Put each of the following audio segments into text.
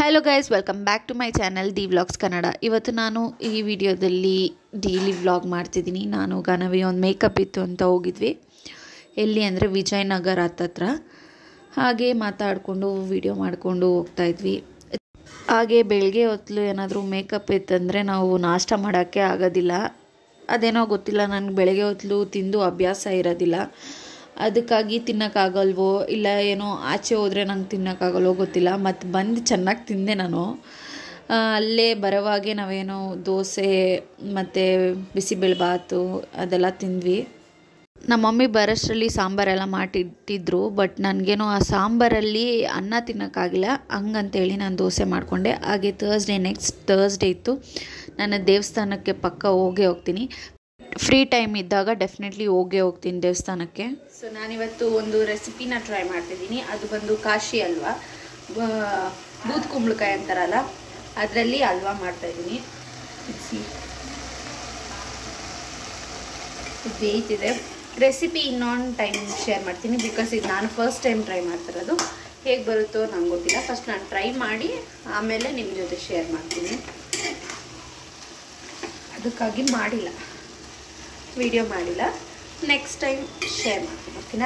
Hello guys welcome back to my channel D vlogs Kannada ಇವತ್ತು ನಾನು ಈ ವಿಡಿಯೋದಲ್ಲಿ ಡೈಲಿ ವ್ಲಾಗ್ ಮಾಡ್ತಿದ್ದೀನಿ ನಾನು ಗಾನವಿ ಒಂದು ಮೇಕಪ್ ಇತ್ತು ಅಂತ ಹೋಗಿದ್ವಿ ಎಲ್ಲಿ ಅಂದರೆ ವಿಜಯನಗರ ಹತ್ತತ್ರ ಹಾಗೆ ಮಾತಾಡಿಕೊಂಡು ವಿಡಿಯೋ ಮಾಡಿಕೊಂಡು ಹೋಗ್ತಾಯಿದ್ವಿ ಹಾಗೆ ಬೆಳಗ್ಗೆ ಹೊತ್ತು ಏನಾದರೂ ಮೇಕಪ್ ಇತ್ತಂದರೆ ನಾವು ನಾಷ್ಟ ಮಾಡೋಕ್ಕೆ ಆಗೋದಿಲ್ಲ ಅದೇನೋ ಗೊತ್ತಿಲ್ಲ ನನಗೆ ಬೆಳಗ್ಗೆ ಹೊತ್ತು ತಿಂದು ಅಭ್ಯಾಸ ಇರೋದಿಲ್ಲ ಅದಕ್ಕಾಗಿ ತಿನ್ನೋಕ್ಕಾಗಲ್ವೋ ಇಲ್ಲ ಏನೋ ಆಚೆ ಹೋದರೆ ನಂಗೆ ತಿನ್ನೋಕ್ಕಾಗಲ್ವೋ ಗೊತ್ತಿಲ್ಲ ಮತ್ತು ಬಂದು ಚೆನ್ನಾಗಿ ತಿಂದೆ ನಾನು ಆ, ಅಲ್ಲೇ ಬರೋವಾಗೆ ನಾವೇನೋ ದೋಸೆ ಮತ್ತು ಬಿಸಿಬೇಳೆಬಾತು ಅದೆಲ್ಲ ತಿಂದ್ವಿ ನಮ್ಮ ಮಮ್ಮಿ ಬರೋಷ್ಟರಲ್ಲಿ ಸಾಂಬಾರೆಲ್ಲ ಮಾಡಿಟ್ಟಿದ್ರು ಬಟ್ ನನಗೇನೋ ಆ ಸಾಂಬಾರಲ್ಲಿ ಅನ್ನ ತಿನ್ನೋಕ್ಕಾಗಿಲ್ಲ ಹಂಗಂತೇಳಿ ನಾನು ದೋಸೆ ಮಾಡಿಕೊಂಡೆ ಹಾಗೆ ತರ್ಸ್ಡೇ ನೆಕ್ಸ್ಟ್ ತರ್ಸ್ಡೇ ಇತ್ತು ನಾನು ದೇವಸ್ಥಾನಕ್ಕೆ ಪಕ್ಕ ಹೋಗೇ ಹೋಗ್ತೀನಿ ಫ್ರೀ ಟೈಮ್ ಇದ್ದಾಗ ಡೆಫಿನೆಟ್ಲಿ ಹೋಗೇ ಹೋಗ್ತೀನಿ ದೇವಸ್ಥಾನಕ್ಕೆ ಸೊ ನಾನಿವತ್ತು ಒಂದು ರೆಸಿಪಿನ ಟ್ರೈ ಮಾಡ್ತಿದ್ದೀನಿ ಅದು ಬಂದು ಕಾಶಿ ಹಲ್ವಾ ಬ- ಬೂದ್ ಕುಂಬಳಕಾಯಿ ಅಂತಾರಲ್ಲ ಅದರಲ್ಲಿ ಹಲ್ವಾ ಮಾಡ್ತಾಯಿದ್ದೀನಿ ಇದು ಬೇಯ್ತಿದೆ ರೆಸಿಪಿ ಇನ್ನೊಂದು ಟೈಮ್ ಶೇರ್ ಮಾಡ್ತೀನಿ ಬಿಕಾಸ್ ಇದು ನಾನು ಫಸ್ಟ್ ಟೈಮ್ ಟ್ರೈ ಮಾಡ್ತಿರೋದು ಹೇಗೆ ಬರುತ್ತೋ ನಂಗೆ ಗೊತ್ತಿಲ್ಲ ಫಸ್ಟ್ ನಾನು ಟ್ರೈ ಮಾಡಿ ಆಮೇಲೆ ನಿಮ್ಮ ಜೊತೆ ಶೇರ್ ಮಾಡ್ತೀನಿ ಅದಕ್ಕಾಗಿ ಮಾಡಿಲ್ಲ ವಿಡಿಯೋ ಮಾಡಿಲ್ಲ ನೆಕ್ಸ್ಟ್ ಟೈಮ್ ಶೇರ್ ಮಾಡ್ತೀನಿ ಓಕೆನಾ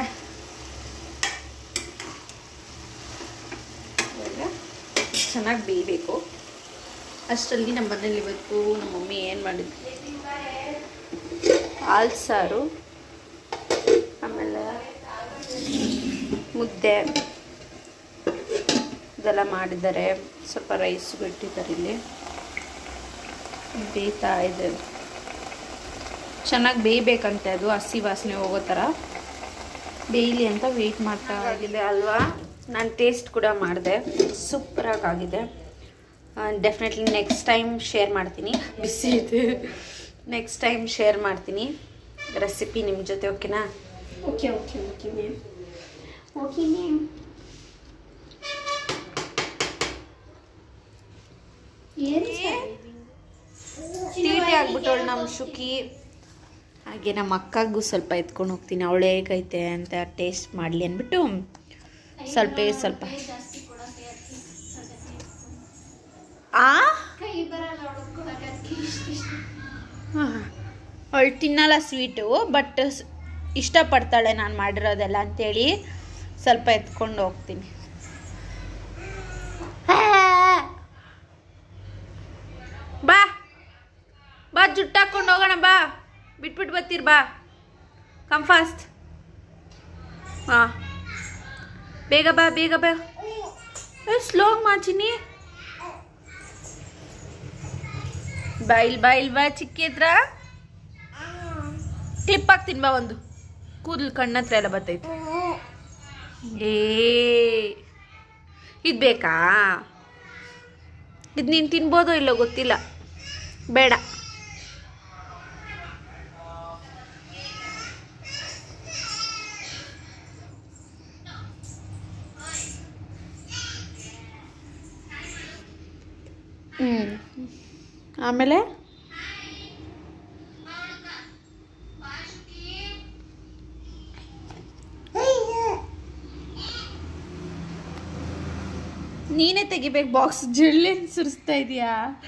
ಇವಾಗ ಚೆನ್ನಾಗಿ ಬೇಯಬೇಕು ಅಷ್ಟರಲ್ಲಿ ನಮ್ಮ ಮನೇಲಿ ಇವತ್ತು ನಮ್ಮ ಮಮ್ಮಿ ಏನು ಮಾಡಿದ್ರು ಹಾಲು ಸಾರು ಆಮೇಲೆ ಮುದ್ದೆ ಇದೆಲ್ಲ ಮಾಡಿದ್ದಾರೆ ಸ್ವಲ್ಪ ರೈಸ್ ಬಿಟ್ಟಿದ್ದಾರೆ ಇಲ್ಲಿ ಬೇಯ್ತಾ ಇದೆ ಚೆನ್ನಾಗಿ ಬೇಯಬೇಕಂತೆ ಅದು ಹಸಿ ವಾಸನೆ ಹೋಗೋ ಥರ ಬೇಯಲಿ ಅಂತ ವೆಯ್ಟ್ ಮಾಡ್ತಾ ಆಗಿದೆ ಅಲ್ವಾ ನಾನು ಟೇಸ್ಟ್ ಕೂಡ ಮಾಡಿದೆ ಸೂಪರಾಗಿ ಆಗಿದೆ ಡೆಫಿನೆಟ್ಲಿ ನೆಕ್ಸ್ಟ್ ಟೈಮ್ ಶೇರ್ ಮಾಡ್ತೀನಿ ಬಿಸಿ ಐತೆ ನೆಕ್ಸ್ಟ್ ಟೈಮ್ ಶೇರ್ ಮಾಡ್ತೀನಿ ರೆಸಿಪಿ ನಿಮ್ಮ ಜೊತೆ ಓಕೆನಾ okay okay okay ma'am okay ma'am ಏನು ತೀಟೆ ಆಗ್ಬಿಟ್ಟವಳು ನಮ್ಮ ಶುಕಿ ಹಾಗೆ ನಮ್ಮ ಅಕ್ಕಗೂ ಸ್ವಲ್ಪ ಎತ್ಕೊಂಡು ಹೋಗ್ತೀನಿ ಅವಳು ಹೇಗೈತೆ ಅಂತ ಟೇಸ್ಟ್ ಮಾಡಲಿ ಅಂದ್ಬಿಟ್ಟು ಸ್ವಲ್ಪ ಸ್ವಲ್ಪ ಆ ಕೈ ಬರಲ್ಲ ಹೊಡ್ಕೊಳಕ್ಕೆ ಅದಕ್ಕೆ ಇಷ್ಟ ಇಷ್ಟ ಅವಳು ತಿನ್ನಲ್ಲ ಸ್ವೀಟು ಬಟ್ ಇಷ್ಟಪಡ್ತಾಳೆ ನಾನು ಮಾಡಿರೋದೆಲ್ಲ ಅಂತೇಳಿ ಸ್ವಲ್ಪ ಎತ್ಕೊಂಡು ಹೋಗ್ತೀನಿ ಬಾ ಬಾ ಜುಟ್ಟಾಕೊಂಡು ಹೋಗೋಣ ಬಾ ಬಿಟ್ಬಿಟ್ಟು ಬರ್ತೀರಿ ಬಾ ಕಮ್ ಫಾಸ್ಟ್ ಹಾಂ ಬೇಗ ಬಾ ಬೇಗ ಬಾ ಸ್ಲೋ ಮಾಡ್ತೀನಿ ಬಾಯಿಲ್ ಬಾಯಿಲ್ ಬಾ ಚಿಕ್ಕಿದ್ರ ಕ್ಲಿಪ್ ಹಾಕ್ತೀನಿ ಬಾ ಒಂದು ಕೂದಲು ಕಣ್ಣತ್ರ ಎಲ್ಲ ಬರ್ತೈತೆ ಏ ಇದು ಬೇಕಾ ಇದು ನೀನು ತಿನ್ಬೋದೋ ಇಲ್ಲೋ ಗೊತ್ತಿಲ್ಲ ಬೇಡ ಹ್ಞೂ ಆಮೇಲೆ ನೀನೇ ತೆಗಿಬೇಕು ಬಾಕ್ಸ್ ಜಳ್ಳಿನ ಸುರಿಸ್ತಾ ಇದೀಯಾ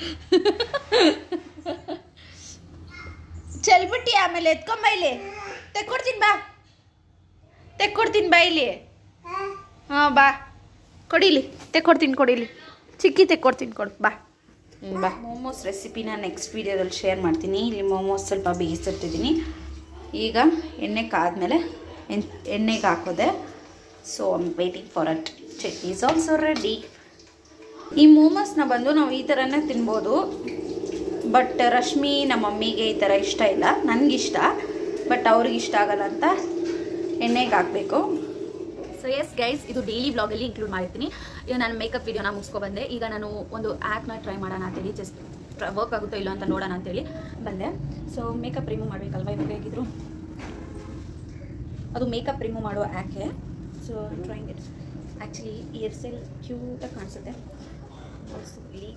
ಚೆಲ್ಬಿಟ್ಟಿ ಆಮೇಲೆ ಎತ್ಕೊಂಬ ಇಲ್ಲಿ ತೆಕ್ಕೊಡ್ತೀನಿ ಬಾ ತೆಕ್ಕೊಡ್ತೀನಿ ಬಾ ಇಲ್ಲಿ ಹಾಂ ಬಾ ಕೊಡಿಲಿ ತೆಕ್ಕೊಡ್ತೀನಿ ಕೊಡಿಲಿ ಚಿಕ್ಕಿ ತೆಕ್ಕೊಡ್ತೀನಿ ಕೊಡು ಬಾ ಹ್ಮ್, ಬಾ ಮೋಮೋಸ್ ರೆಸಿಪಿನ ನೆಕ್ಸ್ಟ್ ವೀಡಿಯೋದಲ್ಲಿ ಶೇರ್ ಮಾಡ್ತೀನಿ ಇಲ್ಲಿ ಮೋಮೋಸ್ ಸ್ವಲ್ಪ ಬೇಯಿಸಿಟ್ಟಿದ್ದೀನಿ ಈಗ ಎಣ್ಣೆ ಕಾದ್ಮೇಲೆ ಎಣ್ ಎಣ್ಣೆಗೆ ಹಾಕೋದೆ so I'm waiting for it chutney is also ready ಈ ಮೋಮೋಸ್ನ ಬಂದು ನಾವು ಈ ಥರನೇ ತಿನ್ಬೋದು ಬಟ್ ರಶ್ಮಿ ನಮ್ಮ ಮಮ್ಮಿಗೆ ಈ ಥರ ಇಷ್ಟ ಇಲ್ಲ ನನಗಿಷ್ಟ ಬಟ್ ಅವ್ರಿಗೆ ಇಷ್ಟ ಆಗಲ್ಲ ಅಂತ ಎಣ್ಣೆಗೆ ಹಾಕಬೇಕು ಸೊ ಎಸ್ ಗೈಸ್ ಇದು ಡೈಲಿ ವ್ಲಾಗಲ್ಲಿ ಇನ್ಕ್ಲೂಡ್ ಮಾಡಿರ್ತೀನಿ ಈಗ ನಾನು ಮೇಕಪ್ ವಿಡಿಯೋನ ಮುಗಿಸ್ಕೊಬಂದೆ ಈಗ ನಾನು ಒಂದು ಆ್ಯಕ್ನ ಟ್ರೈ ಮಾಡೋಣ ಅಂತೇಳಿ ಜಸ್ಟ್ ವರ್ಕ್ ಆಗುತ್ತೋ ಇಲ್ಲೋ ಅಂತ ನೋಡೋಣ ಅಂತೇಳಿ ಬಂದೆ ಸೊ ಮೇಕಪ್ ರಿಮೂವ್ ಮಾಡಬೇಕಲ್ವ ಇವಾಗ ಹೇಗಿದ್ರು ಅದು ಮೇಕಪ್ ರಿಮೂವ್ ಮಾಡೋ ಆ್ಯಕೆ so trying it actually ear cell ಕ್ಯೂಟಾಗಿ ಕಾಣಿಸುತ್ತೆ Also, ಇಲ್ಲಿ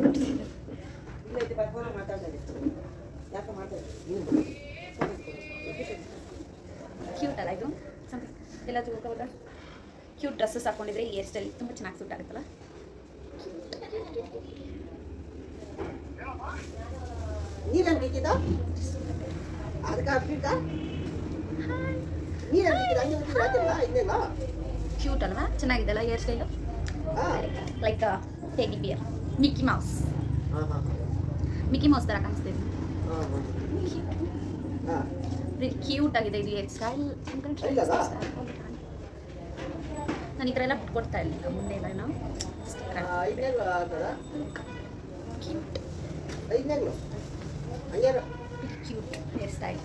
ಕ್ಯೂಟ್ ಅಲ್ಲ ಇದು ಸಮಥಿಂಗ್ ಎಲ್ಲ ತಿಳ್ಕೊಬೋದಾ ಕ್ಯೂಟ್ ಡ್ರೆಸ್ಸಸ್ ಹಾಕೊಂಡಿದ್ರೆ ಈ ಹೇರ್ ಸ್ಟೈಲ್ ತುಂಬ ಚೆನ್ನಾಗಿ ಸೂಟ್ ಆಗುತ್ತಲ್ಲ ನೀರಲ್ಲಿ ಬಿದ್ದಿದ್ದ ಅದಕ್ಕೆ ಹಾಕ್ಬಿಟ್ಟ ನೀರಲ್ಲಿ ಬಿದ್ದಿದ್ದ ಹಂಗೆ ಬಿದ್ದಿದ್ದ ಹಾಕಿಲ್ಲ ಇನ್ನೇನ ಕ್ಯೂಟ್ ಅಲ್ವಾ ಚೆನ್ನಾಗಿದೆಲ್ಲ ಹೇರ್ ಸ್ಟೈಲು ಹಾಂ like teddy bear Mickey Mouse ಹಾಂ ಹಾಂ ಮಿಕ್ಕಿ ಮೌಸ್ ಥರ ಕಾಣಿಸ್ತಿದೆ ಹಾಂ ಹಾಂ ಕ್ಯೂಟ್ ಆಗಿದೆ ಇದು ಹೇರ್ ಸ್ಟೈಲ್ ಹೌದಾ? ನಾನು ಈ ಥರ ಎಲ್ಲ ಕೊಡ್ತಾ ಇರಲಿಲ್ಲ ಮುಂದೆ ಎಲ್ಲ ನಾವು ಐದನೇಗಳು ಆಗ್ತದ ಕ್ಯೂಟ್ ಐದನೇಗಳು ಹಂಗೆ ಕ್ಯೂಟ್ ಹೇರ್ ಸ್ಟೈಲ್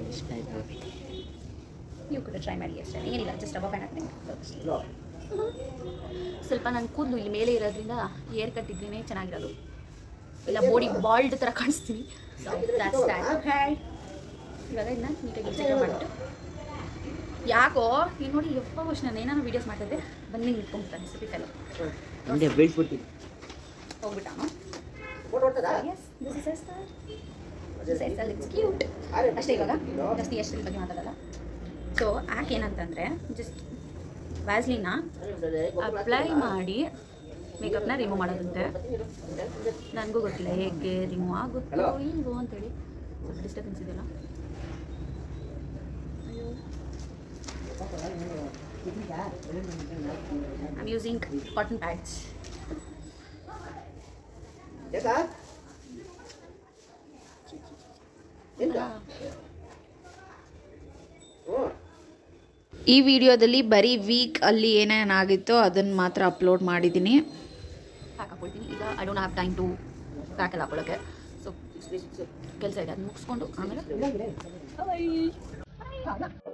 ನೀವು ಕೂಡ ಟ್ರೈ ಮಾಡಿ ಹೇರ್ ಸ್ಟೈಲ್ ಏನಿಲ್ಲ ಜಸ್ಟ್ ಅಬ ಬ್ಯಾನ್ ನೋ ಸ್ವಲ್ಪ ನನ್ನ ಕೂದಲು ಇಲ್ಲಿ ಮೇಲೆ ಇರೋದ್ರಿಂದ ಏರ್ ಕಟ್ ಇದ್ರೇನೆ ಚೆನ್ನಾಗಿರೋದು ಇಲ್ಲ ಬಾಡಿ ಬಾಲ್ಡ್ ಥರ ಕಾಣಿಸ್ತೀನಿ ಸೊ that's that. ಇವಾಗ ಇದನ್ನ ನೀಟಾಗಿ ಚೆಕ್ ಮಾಡಿಬಿಟ್ಟು ಯಾಕೋ ಈಗ ನೋಡಿ ಯಪ್ಪ ವರ್ಷ ನಾನು ಏನಾದ್ರು ವೀಡಿಯೋಸ್ ಮಾಡ್ತಿದ್ದೆ ಬಂದು ನಿಂತ್ಕೊಂಡ್ಬಿಡ್ತಾನೆ ಸಿಟಿಫೆಲ್ಲ ಹಿಂದೆ ಬೆಳೆಸ್ಬಿಡ್ತೀನಿ ಹೋಗ್ಬಿಟ್ಟಾನು ಫೋಟೋ ಹೊಡ್ತದಾ yes this is yes this is it's cute ಅಷ್ಟೇ ಇವಾಗ ಜಾಸ್ತಿ ಎಷ್ಟು ಬಗ್ಗೆ ಮಾತಾಡಲ್ಲ ಸೊ ಯಾಕೆ ಏನಂತಂದರೆ ಜಸ್ಟ್ ವ್ಯಾಸ್ಲಿನ ಅಪ್ಲೈ ಮಾಡಿ ಮೇಕಪ್ನ ರಿಮೂವ್ ಮಾಡೋದಂತೆ ನನಗೂ ಗೊತ್ತಿಲ್ಲ ಹೇಗೆ ರಿಮೂವ್ ಆಗುತ್ತೋ ಇಲ್ವೋ ಅಂತೇಳಿ ಸ್ವಲ್ಪ ಡಿಸ್ಟರ್ಬೆನ್ಸ್ ಇದೆಯಲ್ಲ ಐಮ್ ಯೂಸಿಂಗ್ ಕಾಟನ್ ಪ್ಯಾಡ್ಸ್ ಯಾಕಾ ಎಂತ ಹ್ಞೂ ಈ ವಿಡಿಯೋದಲ್ಲಿ ಬರೀ ವೀಕ್ ಅಲ್ಲಿ ಏನೇನಾಗಿತ್ತೋ ಅದನ್ನು ಮಾತ್ರ ಅಪ್ಲೋಡ್ ಮಾಡಿದ್ದೀನಿ ಪ್ಯಾಕ್ ಹಾಕೊಳ್ತೀನಿ ಈಗ I don't have time to pack ಎಲ್ಲ ಹಾಕೊಳ್ಳೋಕ್ಕೆ ಸೊ ಕೆಲಸ ಇದೆ ಅದು ಮುಗಿಸ್ಕೊಂಡು ಆಮೇಲೆ